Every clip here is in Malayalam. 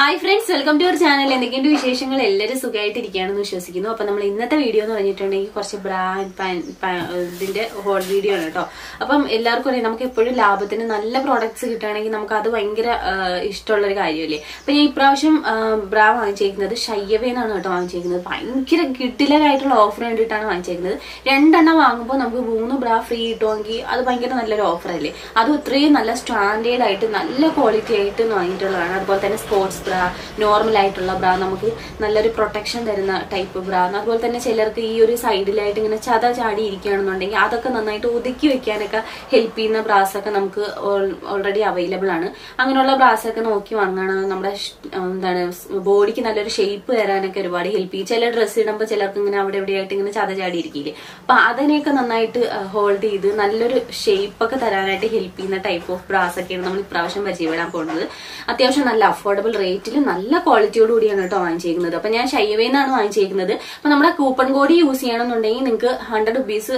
hi friends welcome to our channel എന്തൊക്കെയുണ്ട് വിശേഷങ്ങൾ എല്ലാവരും സുഖമായിട്ടിരിക്കുകയാണെന്ന് വിശ്വസിക്കുന്നു അപ്പൊ നമ്മൾ ഇന്നത്തെ വീഡിയോ എന്ന് പറഞ്ഞിട്ടുണ്ടെങ്കിൽ കുറച്ച് ബ്രാൻഡ് ഇതിന്റെ ഹോൾ വീഡിയോ ആണ് കേട്ടോ അപ്പം എല്ലാവർക്കും അറിയാം നമുക്ക് എപ്പോഴും ലാഭത്തിന് നല്ല പ്രോഡക്ട്സ് കിട്ടുകയാണെങ്കിൽ നമുക്ക് അത് ഭയങ്കര ആ, ഇഷ്ടമുള്ള ഒരു കാര്യമല്ലേ അപ്പൊ ഞാൻ ഇപ്രാവശ്യം ബ്രാ വാങ്ങിച്ചേക്കുന്നത് ഷയ്യവേന്നാണ് കേട്ടോ വാങ്ങിച്ചേക്കുന്നത് ഭയങ്കര കിട്ടിലായിട്ടുള്ള ഓഫർ കണ്ടിട്ടാണ് വാങ്ങിച്ചേക്കുന്നത് രണ്ടെണ്ണം വാങ്ങുമ്പോൾ നമുക്ക് മൂന്ന് ബ്രാ ഫ്രീ കിട്ടുമെങ്കിൽ അത് ഭയങ്കര നല്ലൊരു ഓഫർ അല്ലേ അതും ഇത്രയും നല്ല സ്റ്റാൻഡേർഡ് ആയിട്ട് നല്ല ക്വാളിറ്റി ആയിട്ട് വാങ്ങിയിട്ടുള്ളതാണ് അതുപോലെ തന്നെ സ്പോർട്സ് ബ്രാ നോർമൽ ആയിട്ടുള്ള ബ്രാ നമുക്ക് നല്ലൊരു പ്രൊട്ടക്ഷൻ തരുന്ന ടൈപ്പ് ബ്രാ അതുപോലെ തന്നെ ചിലർക്ക് ഈ ഒരു സൈഡിലായിട്ട് ഇങ്ങനെ ചത ചാടി ഇരിക്കുകയാണെന്നുണ്ടെങ്കിൽ അതൊക്കെ നന്നായിട്ട് ഒതുക്കി വെക്കാനൊക്കെ ഹെൽപ്പ് ചെയ്യുന്ന ബ്രാസ് ഒക്കെ നമുക്ക് ഓൾറെഡി അവൈലബിൾ ആണ് അങ്ങനെയുള്ള ബ്രാസ് ഒക്കെ നോക്കി വാങ്ങണം നമ്മുടെ ഷ്- എന്താണ് ബോഡിക്ക് നല്ലൊരു ഷേപ്പ് തരാനൊക്കെ ഒരുപാട് ഹെൽപ്പ് ചെയ്യും ചില ഡ്രസ്സ് ഇടുമ്പോൾ ചിലർക്ക് ഇങ്ങനെ അവിടെ എവിടെയായിട്ട് ഇങ്ങനെ ചത ചാടി ഇരിക്കില്ലേ അപ്പൊ അതിനെയൊക്കെ നന്നായിട്ട് ഹോൾഡ് ചെയ്ത് നല്ലൊരു ഷേപ്പ് ഒക്കെ തരാനായിട്ട് ഹെൽപ്പ് ചെയ്യുന്ന ടൈപ്പ് ഓഫ് ബ്രാസ് ഒക്കെയാണ് നമ്മൾ ഇപ്രാവശ്യം പരിചയപ്പെടാൻ പോകുന്നത് അത്യാവശ്യം നല്ല അഫോർഡബിൾ റേറ്റിൽ നല്ല ക്വാളിറ്റിയോട് കൂടിയാണ് കേട്ടോ വാങ്ങിച്ചേക്കുന്നത് അപ്പൊ ഞാൻ ഷൈവേന്നാണ് വാങ്ങിച്ചേക്കുന്നത് അപ്പൊ നമ്മുടെ കൂപ്പൺ കോഡ് യൂസ് ചെയ്യണമെന്നുണ്ടെങ്കിൽ നിങ്ങൾക്ക് ഹൺഡ്രഡ് റുപ്പീസ്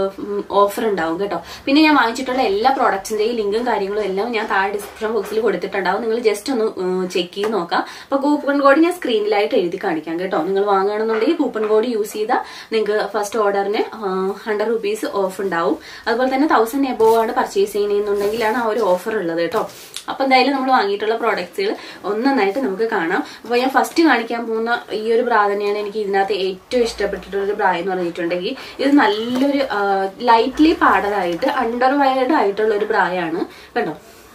ഓഫർ ഉണ്ടാവും കേട്ടോ പിന്നെ ഞാൻ വാങ്ങിച്ചിട്ടുള്ള എല്ലാ പ്രോഡക്ട്സിന്റെയും ലിങ്കും കാര്യങ്ങളും എല്ലാം ഞാൻ താഴെ ഡിസ്ക്രിപ്ഷൻ ബോക്സിൽ കൊടുത്തിട്ടുണ്ടാവും നിങ്ങൾ ജസ്റ്റ് ഒന്ന് ചെക്ക് ചെയ്ത് നോക്കാം അപ്പൊ കൂപ്പൺ കോഡ് ഞാൻ സ്ക്രീനിലായിട്ട് എഴുതി കാണിക്കാം കേട്ടോ നിങ്ങൾ വാങ്ങുകയാണെന്നുണ്ടെങ്കിൽ കൂപ്പൺ കോഡ് യൂസ് ചെയ്താൽ നിങ്ങൾക്ക് ഫസ്റ്റ് ഓർഡറിന് ഹൺഡ്രഡ് റുപ്പീസ് ഓഫ് ഉണ്ടാവും അതുപോലെ തന്നെ തൗസൻഡ് എബോ ആണ് പർച്ചേസ് ചെയ്യുന്നതെന്നുണ്ടെങ്കിലാണ് ആ ഒരു ഓഫർ ഉള്ളത് കേട്ടോ അപ്പൊ എന്തായാലും നമ്മൾ വാങ്ങിയിട്ടുള്ള പ്രോഡക്ട്സുകൾ ഒന്നൊന്നായിട്ട് നമുക്ക് കാണാം അപ്പൊ ഞാൻ ഫസ്റ്റ് കാണിക്കാൻ പോകുന്ന ഈ ഒരു ബ്രാ തന്നെയാണ് എനിക്ക് ഇതിനകത്ത് ഏറ്റവും ഇഷ്ടപ്പെട്ടിട്ടുള്ള ഒരു ബ്രാ എന്ന് പറഞ്ഞിട്ടുണ്ടെങ്കിൽ ഇത് നല്ലൊരു ലൈറ്റ്ലി പാടലായിട്ട് അണ്ടർ വയർഡ് ആയിട്ടുള്ള ഒരു ബ്രായാണ് കണ്ടോ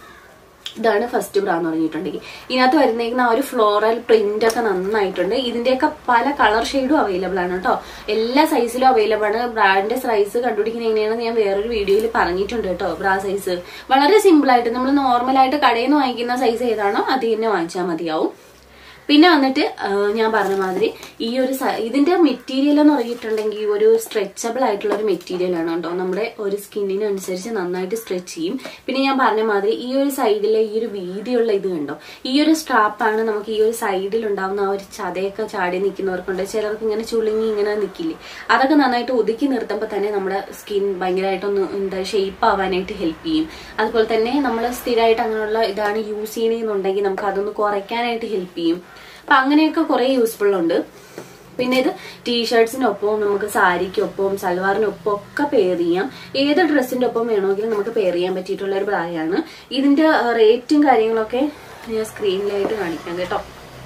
ഇതാണ് ഫസ്റ്റ് ബ്രാ എന്ന് പറഞ്ഞിട്ടുണ്ടെങ്കിൽ ഇതിനകത്ത് വരുന്നേക്കുന്ന ആ ഒരു ഫ്ലോറൽ പ്രിന്റ് ഒക്കെ നന്നായിട്ടുണ്ട് ഇതിന്റെയൊക്കെ പല കളർ ഷെയ്ഡും അവൈലബിൾ ആണ് കേട്ടോ എല്ലാ സൈസിലും അവൈലബിൾ ആണ് ബ്രാൻഡിന്റെ സൈസ് കണ്ടുപിടിക്കുന്ന എങ്ങനെയാണെന്ന് ഞാൻ വേറൊരു വീഡിയോയിൽ പറഞ്ഞിട്ടുണ്ട് കേട്ടോ ബ്രാ സൈസ് വളരെ സിമ്പിൾ ആയിട്ട് നമ്മൾ നോർമൽ ആയിട്ട് കടയിൽ നിന്ന് വാങ്ങിക്കുന്ന സൈസ് ഏതാണോ അത് തന്നെ വാങ്ങിച്ചാൽ മതിയാവും പിന്നെ വന്നിട്ട് ആ, ഞാൻ പറഞ്ഞ മാതിരി ഈ ഒരു സ- ഇതിന്റെ മെറ്റീരിയൽ എന്ന് പറഞ്ഞിട്ടുണ്ടെങ്കിൽ ഒരു സ്ട്രെച്ചബിൾ ആയിട്ടുള്ള ഒരു മെറ്റീരിയൽ ആണ് കേട്ടോ നമ്മുടെ ഒരു സ്കിന്നിനനുസരിച്ച് നന്നായിട്ട് സ്ട്രെച്ച് ചെയ്യും പിന്നെ ഞാൻ പറഞ്ഞ മാതിരി ഈ ഒരു സൈഡിലെ ഈ ഒരു വീതിയുള്ള ഇത് കണ്ടോ ഈ ഒരു സ്ട്രാപ്പാണ് നമുക്ക് ഈ ഒരു സൈഡിൽ ഉണ്ടാവുന്ന ആ ഒരു ചതയൊക്കെ ചാടി നിൽക്കുന്നവർക്കുണ്ട് ചിലർക്ക് ഇങ്ങനെ ചുളുങ്ങി ഇങ്ങനെ നിൽക്കില്ലേ അതൊക്കെ നന്നായിട്ട് ഒതുക്കി നിർത്തുമ്പോൾ തന്നെ നമ്മുടെ സ്കിൻ ഭയങ്കരമായിട്ടൊന്ന് എന്താ ഷേപ്പ് ആവാനായിട്ട് ഹെൽപ്പ് ചെയ്യും അതുപോലെ തന്നെ നമ്മൾ സ്ഥിരമായിട്ട് അങ്ങനെയുള്ള ഇതാണ് യൂസ് ചെയ്യണമെന്നുണ്ടെങ്കിൽ നമുക്ക് അതൊന്ന് കുറയ്ക്കാനായിട്ട് ഹെൽപ്പ് ചെയ്യും അപ്പൊ അങ്ങനെയൊക്കെ കുറെ യൂസ്ഫുൾ ഉണ്ട് പിന്നെ ഇത് ടീഷർട്സിനൊപ്പവും നമുക്ക് സാരിക്കൊപ്പവും സൽവാറിനൊപ്പം ഒക്കെ പെയർ ചെയ്യാം ഏത് ഡ്രസ്സിന്റെ ഒപ്പം വേണമെങ്കിലും നമുക്ക് പെയർ ചെയ്യാൻ പറ്റിയിട്ടുള്ള ഒരു പ്രായമാണ് ഇതിന്റെ റേറ്റും കാര്യങ്ങളൊക്കെ ഞാൻ സ്ക്രീനിലായിട്ട് കാണിക്കാം കേട്ടോ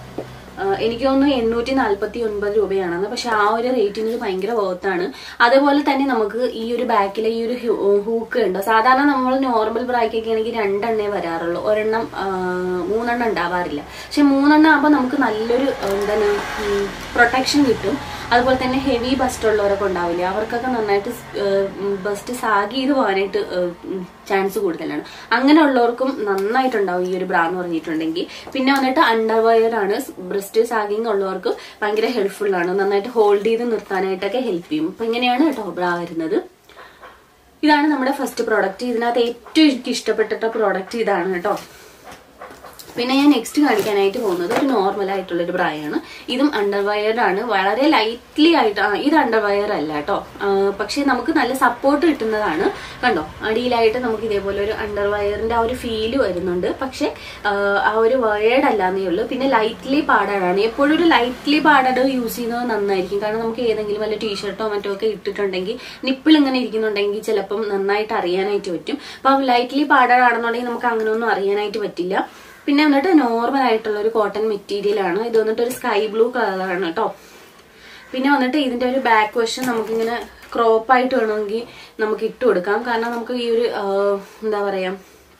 ആഹ് എനിക്ക് തോന്നുന്നു എണ്ണൂറ്റി നാല്പത്തി ഒൻപത് രൂപയാണെന്ന് പക്ഷെ ആ ഒരു റേറ്റിന് ഇത് ഭയങ്കര വർത്താണ് അതേപോലെ തന്നെ നമുക്ക് ഈ ഒരു ബാക്കിലെ ഈ ഒരു ഹൂക്ക് ഉണ്ട് സാധാരണ നമ്മൾ നോർമൽ ബ്രാക്കൊക്കെ ആണെങ്കിൽ രണ്ടെണ്ണേ വരാറുള്ളൂ ഒരെണ്ണം ആഹ് മൂന്നെണ്ണം ഉണ്ടാവാറില്ല പക്ഷെ മൂന്നെണ്ണം ആകുമ്പോൾ നമുക്ക് നല്ലൊരു ആഹ് എന്താണ് പ്രൊട്ടക്ഷൻ കിട്ടും അതുപോലെ തന്നെ ഹെവി ബസ്റ്റ് ഉള്ളവരൊക്കെ ഉണ്ടാവില്ലേ അവർക്കൊക്കെ നന്നായിട്ട് ബസ്റ്റ് സാഗ് ചെയ്ത് പോകാനായിട്ട് ചാൻസ് കൂടുതലാണ് അങ്ങനെയുള്ളവർക്കും നന്നായിട്ടുണ്ടാവും ഈ ഒരു ബ്രാ എന്ന് പറഞ്ഞിട്ടുണ്ടെങ്കിൽ പിന്നെ വന്നിട്ട് അണ്ടർവയർ ആണ് ബ്രസ്റ്റ് സാഗിങ് ഉള്ളവർക്ക് ഭയങ്കര ഹെൽപ്ഫുൾ ആണ് നന്നായിട്ട് ഹോൾഡ് ചെയ്ത് നിർത്താനായിട്ടൊക്കെ ഹെൽപ്പ് ചെയ്യും അപ്പൊ ഇങ്ങനെയാണ് കേട്ടോ ബ്രാ വരുന്നത് ഇതാണ് നമ്മുടെ ഫസ്റ്റ് പ്രോഡക്റ്റ് ഇതിനകത്ത് ഏറ്റവും എനിക്ക് ഇഷ്ടപ്പെട്ടിട്ട പ്രോഡക്റ്റ് ഇതാണ് കേട്ടോ പിന്നെ ഞാൻ നെക്സ്റ്റ് കാണിക്കാനായിട്ട് പോകുന്നത് ഒരു നോർമൽ ആയിട്ടുള്ള ഒരു ബ്രായാണ് ഇതും അണ്ടർവയർഡ് ആണ് വളരെ ലൈറ്റ്ലി ആയിട്ട് ആ, ഇത് അണ്ടർവയർ അല്ല കേട്ടോ ആ, പക്ഷെ നമുക്ക് നല്ല സപ്പോർട്ട് കിട്ടുന്നതാണ് കണ്ടോ അടിയിലായിട്ട് നമുക്ക് ഇതേപോലെ ഒരു അണ്ടർവയറിന്റെ ആ ഒരു ഫീല് വരുന്നുണ്ട് പക്ഷെ ആ, ആ ഒരു വയേർഡ് അല്ലാന്നേ ഉള്ളൂ പിന്നെ ലൈറ്റ്ലി പാഡാണ് എപ്പോഴും ഒരു ലൈറ്റ്ലി പാഡഡ് യൂസ് ചെയ്യുന്നത് നന്നായിരിക്കും കാരണം നമുക്ക് ഏതെങ്കിലും വല്ല ടീഷർട്ടോ മറ്റോ ഒക്കെ ഇട്ടിട്ടുണ്ടെങ്കിൽ നിപ്പിൾ ഇങ്ങനെ ഇരിക്കുന്നുണ്ടെങ്കിൽ ചിലപ്പം നന്നായിട്ട് അറിയാനായിട്ട് പറ്റും അപ്പൊ ലൈറ്റ്ലി പാഡഡ് ആണെന്നുണ്ടെങ്കിൽ നമുക്ക് അങ്ങനെയൊന്നും അറിയാനായിട്ട് പറ്റില്ല പിന്നെ വന്നിട്ട് നോർമൽ ആയിട്ടുള്ള ഒരു കോട്ടൺ മെറ്റീരിയൽ ആണ് ഇത് വന്നിട്ട് ഒരു സ്കൈ ബ്ലൂ കളറാണ് കേട്ടോ പിന്നെ വന്നിട്ട് ഇതിന്റെ ഒരു ബാക്ക് വശം നമുക്കിങ്ങനെ ക്രോപ്പ് ആയിട്ട് വേണമെങ്കിൽ നമുക്ക് ഇട്ട് കൊടുക്കാം കാരണം നമുക്ക് ഈ ഒരു ആ, എന്താ പറയാ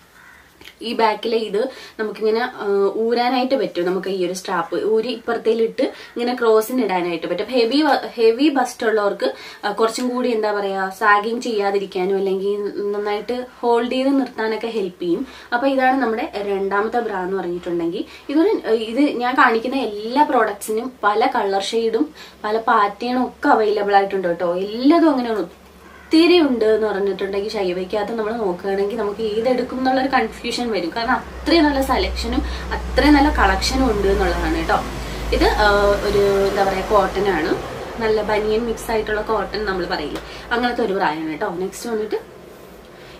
ഈ ബാക്കിലെ ഇത് നമുക്കിങ്ങനെ ആ, ഊരാനായിട്ട് പറ്റും നമുക്ക് ഈ ഒരു സ്ട്രാപ്പ് ഊരി ഇപ്പുറത്തേലിട്ട് ഇങ്ങനെ ക്രോസിന് ഇടാനായിട്ട് പറ്റും ഹെവി ഹെവി ബസ്റ്റ് ഉള്ളവർക്ക് ആ, കുറച്ചും കൂടി എന്താ പറയാ സാഗിങ് ചെയ്യാതിരിക്കാനും അല്ലെങ്കിൽ നന്നായിട്ട് ഹോൾഡ് ചെയ്ത് നിർത്താനൊക്കെ ഹെൽപ്പ് ചെയ്യും അപ്പൊ ഇതാണ് നമ്മുടെ രണ്ടാമത്തെ ബ്രാ എന്ന് പറഞ്ഞിട്ടുണ്ടെങ്കിൽ ഇതൊരു ഇത് ഞാൻ കാണിക്കുന്ന എല്ലാ പ്രോഡക്ട്സിനും പല കളർ ഷെയ്ഡും പല പാറ്റേണും ഒക്കെ അവൈലബിൾ ആയിട്ടുണ്ട് കേട്ടോ എല്ലാതും അങ്ങനെയാണ് ഒത്തിരി ഉണ്ട് എന്ന് പറഞ്ഞിട്ടുണ്ടെങ്കിൽ ശൈവയ്ക്കകത്ത് നമ്മൾ നോക്കുകയാണെങ്കിൽ നമുക്ക് ഏതെടുക്കും എന്നുള്ളൊരു കൺഫ്യൂഷൻ വരും കാരണം അത്രയും നല്ല സെലക്ഷനും അത്രയും നല്ല കളക്ഷനും ഉണ്ട് എന്നുള്ളതാണ് കേട്ടോ ഇത് ആ, ഒരു എന്താ പറയാ കോട്ടൺ ആണ് നല്ല ബനിയൻ മിക്സ് ആയിട്ടുള്ള കോട്ടൺ നമ്മൾ പറയില്ലേ അങ്ങനത്തെ ഒരു പ്രായമാണ് കേട്ടോ നെക്സ്റ്റ് വന്നിട്ട്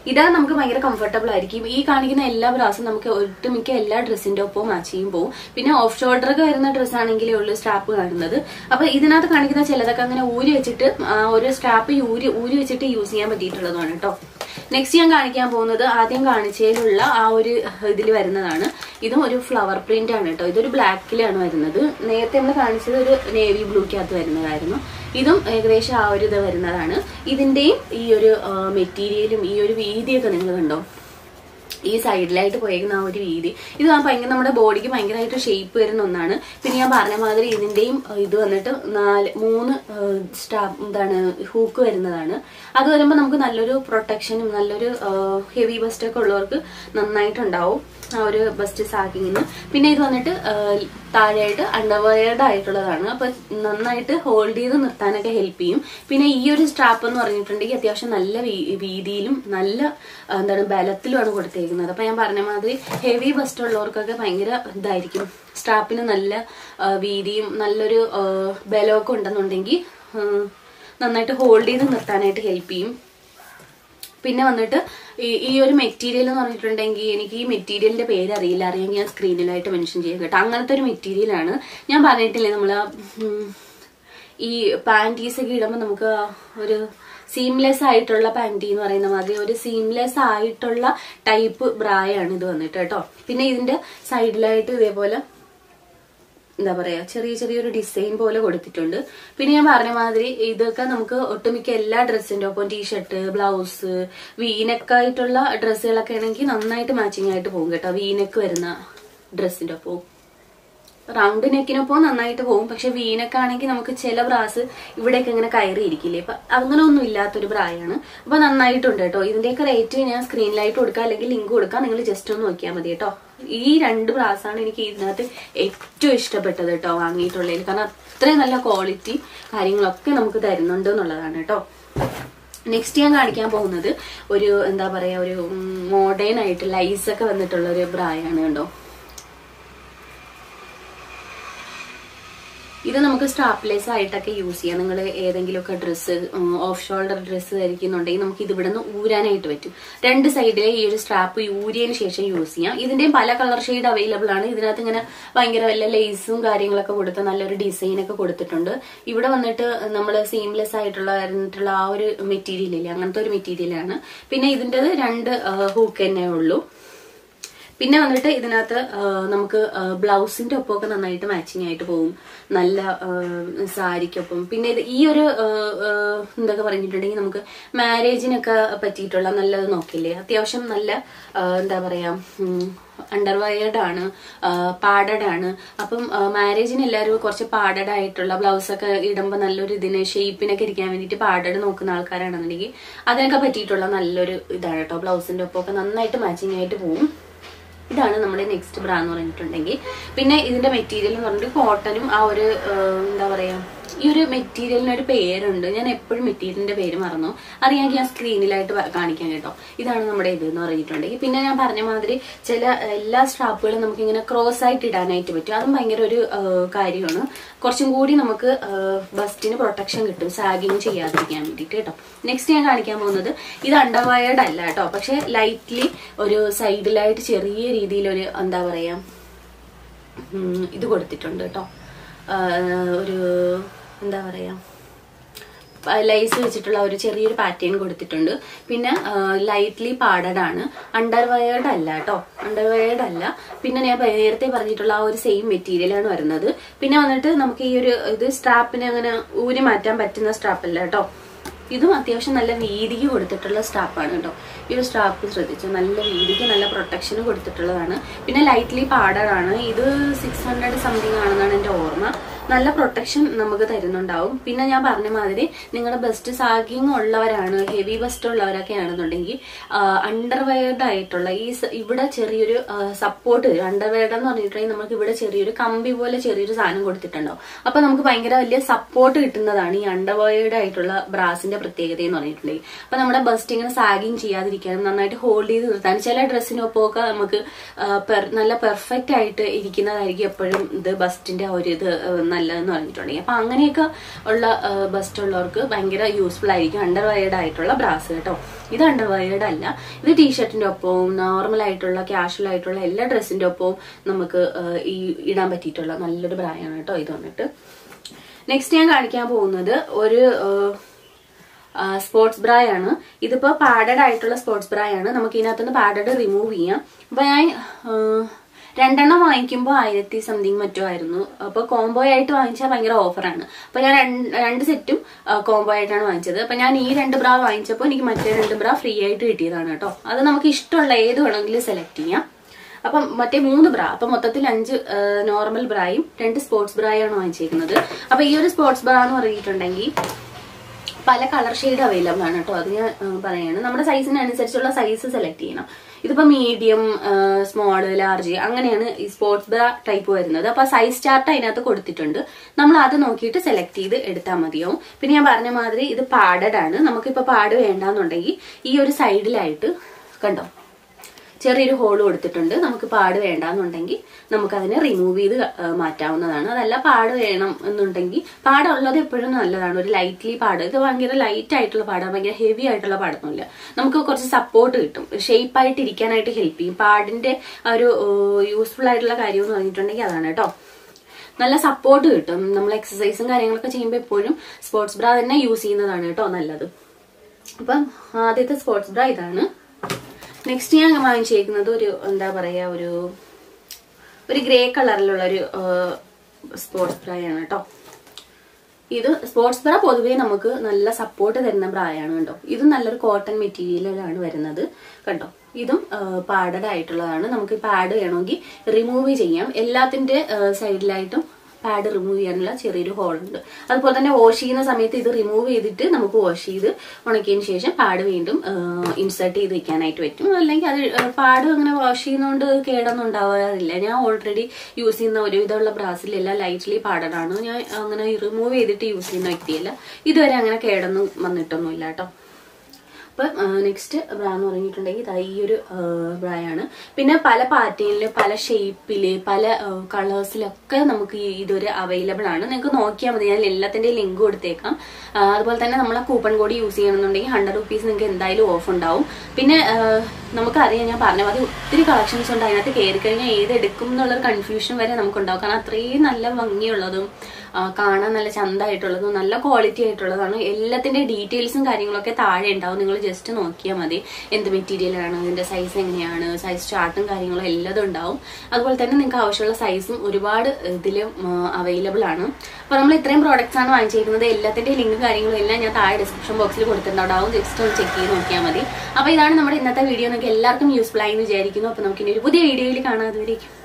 ഇതാ നമുക്ക് ഭയങ്കര കംഫർട്ടബിൾ ആയിരിക്കും ഈ കാണിക്കുന്ന എല്ലാ ബ്രാസും നമുക്ക് ഒട്ടുമിക്ക എല്ലാ ഡ്രസ്സിന്റെ ഒപ്പം മാച്ച് ചെയ്യും പോകും പിന്നെ ഓഫ് ഷോൾഡർ ഒക്കെ വരുന്ന ഡ്രസ്സ് ആണെങ്കിലേ ഉള്ളൂ സ്ട്രാപ്പ് കാണുന്നത് അപ്പൊ ഇതിനകത്ത് കാണിക്കുന്ന ചിലതൊക്കെ അങ്ങനെ ഊരി വെച്ചിട്ട് ആ, ഒരു സ്ട്രാപ്പ് ഊരി ഊരി വെച്ചിട്ട് യൂസ് ചെയ്യാൻ പറ്റിയിട്ടുള്ളതാണ് കേട്ടോ നെക്സ്റ്റ് ഞാൻ കാണിക്കാൻ പോകുന്നത് ആദ്യം കാണിച്ചതിലുള്ള ആ ഒരു ഇതിൽ വരുന്നതാണ് ഇതും ഒരു ഫ്ലവർ പ്രിന്റ് ആണ് കേട്ടോ ഇതൊരു ബ്ലാക്കിലാണ് വരുന്നത് നേരത്തെ നമ്മൾ കാണിച്ചത് ഒരു നേവി ബ്ലൂക്കകത്ത് വരുന്നതായിരുന്നു ഇതും ഏകദേശം ആ ഒരു ഇത് വരുന്നതാണ് ഇതിന്റെയും ഈ ഒരു മെറ്റീരിയലും ഈ ഒരു വീതിയൊക്കെ നിങ്ങൾ കണ്ടോ ഈ സൈഡിലായിട്ട് പോയേക്കുന്ന ആ ഒരു വീതി ഇത് ആ ഭയങ്കര നമ്മുടെ ബോഡിക്ക് ഭയങ്കരമായിട്ട് ഷേപ്പ് വരുന്ന ഒന്നാണ് പിന്നെ ഞാൻ പറഞ്ഞ മാതിരി ഇതിന്റെയും ഏഹ്, ഇത് വന്നിട്ട് നാല് മൂന്ന് സ്റ്റാ എന്താണ് ഹൂക്ക് വരുന്നതാണ് അത് വരുമ്പോൾ നമുക്ക് നല്ലൊരു പ്രൊട്ടക്ഷനും നല്ലൊരു ഹെവി ബസ്റ്റ് ഒക്കെ ഉള്ളവർക്ക് നന്നായിട്ടുണ്ടാവും ആ ഒരു ബസ്റ്റ് സാക്കിങ്ങിന് പിന്നെ ഇത് വന്നിട്ട് ഏഹ്, താഴെയായിട്ട് അണ്ടർവയർഡ് ആയിട്ടുള്ളതാണ് അപ്പൊ നന്നായിട്ട് ഹോൾഡ് ചെയ്ത് നിർത്താനൊക്കെ ഹെൽപ്പ് ചെയ്യും പിന്നെ ഈ ഒരു സ്ട്രാപ്പ് എന്ന് പറഞ്ഞിട്ടുണ്ടെങ്കിൽ അത്യാവശ്യം നല്ല വീ- വീതിയിലും നല്ല ആ, എന്താണ് ബലത്തിലുമാണ് കൊടുത്തേക്കുന്നത് അപ്പൊ ഞാൻ പറഞ്ഞ മാതിരി ഹെവി ബസ്റ്റ് ഉള്ളവർക്കൊക്കെ ഭയങ്കര ഇതായിരിക്കും സ്ട്രാപ്പിന് നല്ല ആ, വീതിയും നല്ലൊരു ആ, ബലമൊക്കെ ഉണ്ടെന്നുണ്ടെങ്കിൽ ആ, നന്നായിട്ട് ഹോൾഡ് ചെയ്ത് നിർത്താനായിട്ട് ഹെൽപ്പ് ചെയ്യും പിന്നെ വന്നിട്ട് ഈ ഈ ഒരു മെറ്റീരിയൽ എന്ന് പറഞ്ഞിട്ടുണ്ടെങ്കിൽ എനിക്ക് ഈ മെറ്റീരിയലിന്റെ പേര് അറിയില്ല അറിയാമെങ്കിൽ ഞാൻ സ്ക്രീനിലായിട്ട് മെൻഷൻ ചെയ്യാം കേട്ടോ അങ്ങനത്തെ ഒരു മെറ്റീരിയലാണ് ഞാൻ പറഞ്ഞിട്ടില്ലേ നമ്മൾ ഈ പാൻറ്റീസ് ഒക്കെ ഇടുമ്പോൾ നമുക്ക് ആ ഒരു സീംലെസ് ആയിട്ടുള്ള പാൻറ്റി എന്ന് പറയുന്ന മാതിരി ഒരു സീംലെസ് ആയിട്ടുള്ള ടൈപ്പ് ബ്രായാണ് ഇത് വന്നിട്ട് കേട്ടോ പിന്നെ ഇതിന്റെ സൈഡിലായിട്ട് ഇതേപോലെ എന്താ പറയാ ചെറിയ ചെറിയൊരു ഡിസൈൻ പോലെ കൊടുത്തിട്ടുണ്ട് പിന്നെ ഞാൻ പറഞ്ഞ മാതിരി ഇതൊക്കെ നമുക്ക് ഒട്ടുമിക്ക എല്ലാ ഡ്രസ്സിന്റെ ഒപ്പം ടീഷർട്ട് ബ്ലൗസ് വീനക്ക് ആയിട്ടുള്ള ഡ്രസ്സുകളൊക്കെ ആണെങ്കിൽ നന്നായിട്ട് മാച്ചിങ് ആയിട്ട് പോകും കേട്ടോ വീനക്ക് വരുന്ന ഡ്രസ്സിന്റെ ഒപ്പം റൗണ്ട് നെക്കിനൊപ്പം നന്നായിട്ട് പോകും പക്ഷെ വീനൊക്കെ ആണെങ്കിൽ നമുക്ക് ചില ബ്രാസ് ഇവിടെയൊക്കെ ഇങ്ങനെ കയറിയിരിക്കില്ലേ അപ്പൊ അങ്ങനെ ഒന്നും ഇല്ലാത്തൊരു ബ്രായാണ് അപ്പൊ നന്നായിട്ടുണ്ട് കേട്ടോ ഇതിന്റെയൊക്കെ റേറ്റ് ഞാൻ സ്ക്രീനിലായിട്ട് കൊടുക്കാം അല്ലെങ്കിൽ ലിങ്ക് കൊടുക്കാം നിങ്ങൾ ജസ്റ്റ് ഒന്ന് നോക്കിയാൽ മതി കേട്ടോ ഈ രണ്ട് ബ്രാസാണ് എനിക്ക് ഇതിനകത്ത് ഏറ്റവും ഇഷ്ടപ്പെട്ടത് കേട്ടോ വാങ്ങിയിട്ടുള്ളതിൽ കാരണം അത്രയും നല്ല ക്വാളിറ്റി കാര്യങ്ങളൊക്കെ നമുക്ക് തരുന്നുണ്ട് എന്നുള്ളതാണ് കേട്ടോ നെക്സ്റ്റ് ഞാൻ കാണിക്കാൻ പോകുന്നത് ഒരു എന്താ പറയാ ഒരു മോഡേൺ ആയിട്ട് ലൈസ് ഒക്കെ വന്നിട്ടുള്ള ഒരു ബ്രായാണ് കണ്ടോ ഇത് നമുക്ക് സ്റ്റാപ്ലെസ് ആയിട്ടൊക്കെ യൂസ് ചെയ്യാം നിങ്ങൾ ഏതെങ്കിലുമൊക്കെ ഡ്രസ്സ് ഓഫ് ഷോൾഡർ ഡ്രസ്സ് ധരിക്കുന്നുണ്ടെങ്കിൽ നമുക്ക് ഇത് ഇവിടെ നിന്ന് ഊരാനായിട്ട് പറ്റും രണ്ട് സൈഡിലെ ഈ ഒരു സ്ട്രാപ്പ് ഊരിയതിന് ശേഷം യൂസ് ചെയ്യാം ഇതിന്റെയും പല കളർ ഷെയ്ഡ് അവൈലബിൾ ആണ് ഇതിനകത്ത് ഇങ്ങനെ ഭയങ്കര വല്ല ലേസും കാര്യങ്ങളൊക്കെ കൊടുത്ത് നല്ലൊരു ഡിസൈൻ ഒക്കെ കൊടുത്തിട്ടുണ്ട് ഇവിടെ വന്നിട്ട് നമ്മൾ സീംലെസ് ആയിട്ടുള്ള ആയിട്ടുള്ള ആ ഒരു മെറ്റീരിയൽ ഇല്ലേ അങ്ങനത്തെ ഒരു മെറ്റീരിയലാണ് പിന്നെ ഇതിൻ്റെത് രണ്ട് ഹൂക്ക് തന്നെ ഉള്ളൂ പിന്നെ വന്നിട്ട് ഇതിനകത്ത് ആ, നമുക്ക് ആ, ബ്ലൗസിന്റെ ഒപ്പമൊക്കെ നന്നായിട്ട് മാച്ചിങ് ആയിട്ട് പോകും നല്ല ആ, സാരിക്കൊപ്പം പിന്നെ ഇത് ഈ ഒരു ആ, ആ, എന്തൊക്കെ പറഞ്ഞിട്ടുണ്ടെങ്കിൽ നമുക്ക് മാരേജിനൊക്കെ പറ്റിയിട്ടുള്ള നല്ലത് നോക്കില്ലേ അത്യാവശ്യം നല്ല ആ, എന്താ പറയാ അണ്ടർവയർഡ് ആണ് പാഡഡ് ആണ് അപ്പം മാരേജിന് എല്ലാവരും കുറച്ച് പാഡഡ് ആയിട്ടുള്ള ബ്ലൗസ് ഒക്കെ ഇടുമ്പോൾ നല്ലൊരു ഇതിന് ഷേപ്പിനൊക്കെ ഇരിക്കാൻ വേണ്ടിയിട്ട് പാഡഡ് നോക്കുന്ന ആൾക്കാരാണെന്നുണ്ടെങ്കിൽ അതിനൊക്കെ പറ്റിയിട്ടുള്ള നല്ലൊരു ഇതാണ് കേട്ടോ ബ്ലൗസിന്റെ ഒപ്പമൊക്കെ നന്നായിട്ട് മാച്ചിങ് ആയിട്ട് പോകും ഇതാണ് നമ്മുടെ നെക്സ്റ്റ് ബ്രാ എന്ന് പറഞ്ഞിട്ടുണ്ടെങ്കിൽ പിന്നെ ഇതിന്റെ മെറ്റീരിയൽ എന്ന് പറഞ്ഞിട്ട് കോട്ടനും ആ ഒരു ആ, എന്താ പറയാ ഈ ഒരു മെറ്റീരിയലിന് ഒരു പേരുണ്ട് ഞാൻ എപ്പോഴും മെറ്റീരിയലിന്റെ പേര് മറന്നു അറിയാമെങ്കിൽ ഞാൻ സ്ക്രീനിലായിട്ട് വ- കാണിക്കാം കേട്ടോ ഇതാണ് നമ്മുടെ ഇത് എന്ന് പറഞ്ഞിട്ടുണ്ടെങ്കിൽ പിന്നെ ഞാൻ പറഞ്ഞ മാതിരി ചില എല്ലാ സ്ട്രാപ്പുകളും നമുക്ക് ഇങ്ങനെ ക്രോസ് ആയിട്ട് ഇടാനായിട്ട് പറ്റും അതും ഭയങ്കര ഒരു ആ, കാര്യമാണ് കുറച്ചും കൂടി നമുക്ക് ബസ്റ്റിന് പ്രൊട്ടക്ഷൻ കിട്ടും സാഗിങ് ചെയ്യാതിരിക്കാൻ വേണ്ടിയിട്ട് കേട്ടോ നെക്സ്റ്റ് ഞാൻ കാണിക്കാൻ പോകുന്നത് ഇത് അണ്ടർവയർഡ് അല്ല കേട്ടോ പക്ഷെ ലൈറ്റ്ലി ഒരു സൈഡിലായിട്ട് ചെറിയ രീതിയിൽ ഒരു എന്താ പറയാ ഉം, ഇത് കൊടുത്തിട്ടുണ്ട് കേട്ടോ ആ, ഒരു എന്താ പറയാ ലൈസ് വെച്ചിട്ടുള്ള ഒരു ചെറിയൊരു പാറ്റേൺ കൊടുത്തിട്ടുണ്ട് പിന്നെ ലൈറ്റ്ലി പാഡഡ് ആണ് അണ്ടർവയർഡ് അല്ല കേട്ടോ അണ്ടർവയർഡ് അല്ല പിന്നെ ഞാൻ പ- നേരത്തെ പറഞ്ഞിട്ടുള്ള ആ ഒരു സെയിം മെറ്റീരിയൽ ആണ് വരുന്നത് പിന്നെ വന്നിട്ട് നമുക്ക് ഈ ഒരു ഇത് സ്ട്രാപ്പിനെ അങ്ങനെ ഊരി മാറ്റാൻ പറ്റുന്ന സ്ട്രാപ്പ് അല്ല കേട്ടോ ഇതും അത്യാവശ്യം നല്ല വീതിക്ക് കൊടുത്തിട്ടുള്ള സ്ട്രാപ്പാണ് കേട്ടോ ഈ ഒരു സ്ട്രാപ്പ് ശ്രദ്ധിച്ചു നല്ല വീതിക്ക് നല്ല പ്രൊട്ടക്ഷനും കൊടുത്തിട്ടുള്ളതാണ് പിന്നെ ലൈറ്റ്ലി പാഡഡ് ആണ് ഇത് സിക്സ് ഹൺഡ്രഡ് സംതിങ് ആണെന്നാണ് എൻ്റെ ഓർമ്മ നല്ല പ്രൊട്ടക്ഷൻ നമുക്ക് തരുന്നുണ്ടാവും പിന്നെ ഞാൻ പറഞ്ഞ മാതിരി നിങ്ങളുടെ ബെസ്റ്റ് സാഗിങ് ഉള്ളവരാണ് ഹെവി ബസ്റ്റ് ഉള്ളവരൊക്കെ ആണെന്നുണ്ടെങ്കിൽ അണ്ടർവെയർഡ് ആയിട്ടുള്ള ഈ സ- ഇവിടെ ചെറിയൊരു സപ്പോർട്ട് തരും അണ്ടർവെയർഡ് എന്ന് പറഞ്ഞിട്ടുണ്ടെങ്കിൽ നമുക്ക് ഇവിടെ ചെറിയൊരു കമ്പി പോലെ ചെറിയൊരു സാധനം കൊടുത്തിട്ടുണ്ടാവും അപ്പൊ നമുക്ക് ഭയങ്കര വലിയ സപ്പോർട്ട് കിട്ടുന്നതാണ് ഈ അണ്ടർവെയർഡ് ആയിട്ടുള്ള ബ്രാസിന്റെ പ്രത്യേകത എന്ന് പറഞ്ഞിട്ടുണ്ടെങ്കിൽ അപ്പൊ നമ്മുടെ ബസ്റ്റ് ഇങ്ങനെ സാഗിങ് ചെയ്യാതിരിക്കാനും നന്നായിട്ട് ഹോൾഡ് ചെയ്ത് നിർത്താനും ചില ഡ്രസ്സിനൊപ്പമൊക്കെ നമുക്ക് ആ, per- നല്ല പെർഫെക്റ്റ് ആയിട്ട് ഇരിക്കുന്നതായിരിക്കും എപ്പോഴും ഇത് ബസ്റ്റിന്റെ ആ ഒരു ഇത് ആ, നല്ലതെന്ന് പറഞ്ഞിട്ടുണ്ടെങ്കിൽ അപ്പൊ അങ്ങനെയൊക്കെ ഉള്ള ബസ്റ്റ് ഉള്ളവർക്ക് ഭയങ്കര യൂസ്ഫുൾ ആയിരിക്കും അണ്ടർ വയേർഡ് ആയിട്ടുള്ള ബ്രാസ് കേട്ടോ ഇത് അണ്ടർ വയേർഡ് അല്ല ഇത് ടീഷർട്ടിന്റെ ഒപ്പവും നോർമൽ ആയിട്ടുള്ള കാഷ്വൽ ആയിട്ടുള്ള എല്ലാ ഡ്രസ്സിന്റെ ഒപ്പവും നമുക്ക് ആ, ഈ ഇടാൻ പറ്റിയിട്ടുള്ള നല്ലൊരു ബ്രായാണ് കേട്ടോ ഇത് വന്നിട്ട് നെക്സ്റ്റ് ഞാൻ കാണിക്കാൻ പോകുന്നത് ഒരു സ്പോർട്സ് ബ്രായാണ് ഇതിപ്പോ പാഡഡ് ആയിട്ടുള്ള സ്പോർട്സ് ബ്രായാണ് നമുക്ക് ഇതിനകത്തുനിന്ന് പാഡഡ് റിമൂവ് ചെയ്യാം അപ്പൊ ഞാൻ ആ, രണ്ടെണ്ണം വാങ്ങിക്കുമ്പോൾ ആയിരത്തി സംതിങ് മറ്റോ ആയിരുന്നു അപ്പൊ കോംബോ ആയിട്ട് വാങ്ങിച്ചാൽ ഭയങ്കര ഓഫറാണ് അപ്പൊ ഞാൻ രണ്ട് രണ്ട് സെറ്റും കോംബോ ആയിട്ടാണ് വാങ്ങിച്ചത് അപ്പൊ ഞാൻ ഈ രണ്ട് ബ്രാ വാങ്ങിച്ചപ്പോൾ എനിക്ക് മറ്റേ രണ്ട് ബ്രാ ഫ്രീ ആയിട്ട് കിട്ടിയതാണ് കേട്ടോ അത് നമുക്ക് ഇഷ്ടമുള്ള ഏത് വേണമെങ്കിലും സെലക്ട് ചെയ്യാം അപ്പം മറ്റേ മൂന്ന് ബ്രാ അപ്പൊ മൊത്തത്തിൽ അഞ്ച് നോർമൽ ബ്രായും രണ്ട് സ്പോർട്സ് ബ്രായാണ് വാങ്ങിച്ചേക്കുന്നത് അപ്പൊ ഈ ഒരു സ്പോർട്സ് ബ്രാ എന്ന് പറഞ്ഞിട്ടുണ്ടെങ്കിൽ പല കളർ ഷെയ്ഡ് അവൈലബിൾ ആണ് കേട്ടോ അത് ഞാൻ ആ, പറയാണ് നമ്മുടെ സൈസിനനുസരിച്ചുള്ള സൈസ് സെലക്ട് ചെയ്യണം ഇതിപ്പോ മീഡിയം സ്മോൾ ലാർജ് അങ്ങനെയാണ് ഈ സ്പോർട്സ് ബ്ര ടൈപ്പ് വരുന്നത് അപ്പൊ സൈസ് ചാർട്ട് അതിനകത്ത് കൊടുത്തിട്ടുണ്ട് നമ്മൾ അത് നോക്കിയിട്ട് സെലക്ട് ചെയ്ത് എടുത്താൽ മതിയാവും പിന്നെ ഞാൻ പറഞ്ഞ മാതിരി ഇത് പാഡഡ് ആണ് നമുക്കിപ്പോ പാഡ് വേണ്ടാന്നുണ്ടെങ്കിൽ ഈ ഒരു സൈഡിലായിട്ട് കണ്ടോ ചെറിയൊരു ഹോൾ കൊടുത്തിട്ടുണ്ട് നമുക്ക് പാട് വേണ്ടാന്നുണ്ടെങ്കിൽ നമുക്ക് അതിനെ റിമൂവ് ചെയ്ത് ആ, മാറ്റാവുന്നതാണ് അതല്ല പാട് വേണം എന്നുണ്ടെങ്കിൽ പാടുള്ളത് എപ്പോഴും നല്ലതാണ് ഒരു ലൈറ്റ്ലി പാട് ഇത് ഭയങ്കര ലൈറ്റ് ആയിട്ടുള്ള പാടാണ് ഭയങ്കര ഹെവി ആയിട്ടുള്ള പാടൊന്നുമില്ല നമുക്ക് കുറച്ച് സപ്പോർട്ട് കിട്ടും ഷേപ്പ് ആയിട്ട് ഇരിക്കാനായിട്ട് ഹെൽപ്പ് ചെയ്യും പാടിന്റെ ആ ഒരു യൂസ്ഫുൾ ആയിട്ടുള്ള കാര്യം എന്ന് പറഞ്ഞിട്ടുണ്ടെങ്കിൽ അതാണ് കേട്ടോ നല്ല സപ്പോർട്ട് കിട്ടും നമ്മൾ എക്സസൈസും കാര്യങ്ങളൊക്കെ ചെയ്യുമ്പോൾ എപ്പോഴും സ്പോർട്സ് ബ്രാ തന്നെ യൂസ് ചെയ്യുന്നതാണ് കേട്ടോ നല്ലത് അപ്പം ആദ്യത്തെ സ്പോർട്സ് ബ്രാ ഇതാണ് നെക്സ്റ്റ് ഞാൻ വാങ്ങിച്ചേക്കുന്നത് ഒരു എന്താ പറയാ ഒരു ഒരു ഗ്രേ കളറിലുള്ള ഒരു സ്പോർട്സ് ബ്രായാണ് കേട്ടോ ഇത് സ്പോർട്സ് ബ്ര പൊതുവേ നമുക്ക് നല്ല സപ്പോർട്ട് തരുന്ന ബ്രായാണ് കേട്ടോ ഇത് നല്ലൊരു കോട്ടൺ മെറ്റീരിയലിലാണ് വരുന്നത് കണ്ടോ ഇതും പാഡഡ് ആയിട്ടുള്ളതാണ് നമുക്ക് പാഡ് വേണമെങ്കിൽ റിമൂവ് ചെയ്യാം എല്ലാത്തിന്റെ സൈഡിലായിട്ടും പാഡ് റിമൂവ് ചെയ്യാനുള്ള ചെറിയൊരു ഹോൾ ഉണ്ട് അതുപോലെ തന്നെ വാഷ് ചെയ്യുന്ന സമയത്ത് ഇത് റിമൂവ് ചെയ്തിട്ട് നമുക്ക് വാഷ് ചെയ്ത് ഉണക്കിയതിന് ശേഷം പാഡ് വീണ്ടും ഇൻസേർട്ട് ചെയ്ത് വെക്കാനായിട്ട് പറ്റും അല്ലെങ്കിൽ അത് പാഡ് അങ്ങനെ വാഷ് ചെയ്യുന്നതുകൊണ്ട് കേടൊന്നും ഉണ്ടാവാറില്ല ഞാൻ ഓൾറെഡി യൂസ് ചെയ്യുന്ന ഒരുവിധമുള്ള ബ്രാസിലെല്ലാം ലൈറ്റ്ലി പാഡഡാണ് ഞാൻ അങ്ങനെ റിമൂവ് ചെയ്തിട്ട് യൂസ് ചെയ്യുന്ന വ്യക്തിയല്ല ഇതുവരെ അങ്ങനെ കേടൊന്നും വന്നിട്ടൊന്നുമില്ല കേട്ടോ അപ്പം നെക്സ്റ്റ് ബ്രാ എന്ന് പറഞ്ഞിട്ടുണ്ടെങ്കിൽ ഇതാ ഈ ഒരു ബ്രായാണ് പിന്നെ പല പാറ്റേണില് പല ഷേപ്പില് പല കളേഴ്സിലൊക്കെ നമുക്ക് ഈ ഇതൊരു അവൈലബിൾ ആണ് നിങ്ങൾക്ക് നോക്കിയാൽ മതി ഞാൻ എല്ലാത്തിന്റെയും ലിങ്ക് കൊടുത്തേക്കാം ആ, അതുപോലെ തന്നെ നമ്മളെ കൂപ്പൺ കോഡ് യൂസ് ചെയ്യണമെന്നുണ്ടെങ്കിൽ ഹൺഡ്രഡ് റുപ്പീസ് നിങ്ങൾക്ക് എന്തായാലും ഓഫ് ഉണ്ടാവും പിന്നെ ആ, നമുക്കറിയാം ഞാൻ പറഞ്ഞ മതി ഒത്തിരി കളക്ഷൻസ് ഉണ്ട് അതിനകത്ത് കയറി കഴിഞ്ഞാൽ ഏത് എടുക്കും എന്നുള്ളൊരു കൺഫ്യൂഷൻ വരെ നമുക്കുണ്ടാവും കാരണം അത്രയും നല്ല ഭംഗിയുള്ളതും ആ, കാണാൻ നല്ല ചന്തമായിട്ടുള്ളതും നല്ല ക്വാളിറ്റി ആയിട്ടുള്ളതാണ് എല്ലാത്തിന്റെ ഡീറ്റെയിൽസും കാര്യങ്ങളൊക്കെ താഴെ ഉണ്ടാവും നിങ്ങൾ ജസ്റ്റ് നോക്കിയാൽ മതി എന്ത് മെറ്റീരിയൽ ആണ് ഇതിന്റെ സൈസ് എങ്ങനെയാണ് സൈസ് ചാർട്ടും കാര്യങ്ങളും എല്ലതും ഉണ്ടാവും അതുപോലെ തന്നെ നിങ്ങൾക്ക് ആവശ്യമുള്ള സൈസും ഒരുപാട് ഇതിൽ അവൈലബിൾ ആണ് അപ്പൊ നമ്മൾ ഇത്രയും പ്രോഡക്റ്റ്സ് ആണ് വാങ്ങിച്ചിരിക്കുന്നത് എല്ലാത്തിന്റെ ലിങ്കും കാര്യങ്ങളും എല്ലാം ഞാൻ താഴെ ഡിസ്ക്രിപ്ഷൻ ബോക്സിൽ കൊടുത്തിട്ടുണ്ടാവും ജസ്റ്റ് ഒന്ന് ചെക്ക് ചെയ്ത് നോക്കിയാൽ മതി അപ്പൊ ഇതാണ് നമ്മുടെ ഇന്നത്തെ വീഡിയോ നിങ്ങൾക്ക് എല്ലാവർക്കും യൂസ്ഫുൾ ആയി എന്ന് വിചാരിക്കുന്നു അപ്പൊ നമുക്ക് ഇനി ഒരു പുതിയ വീഡിയോയിൽ കാണാതെ വരേക്കും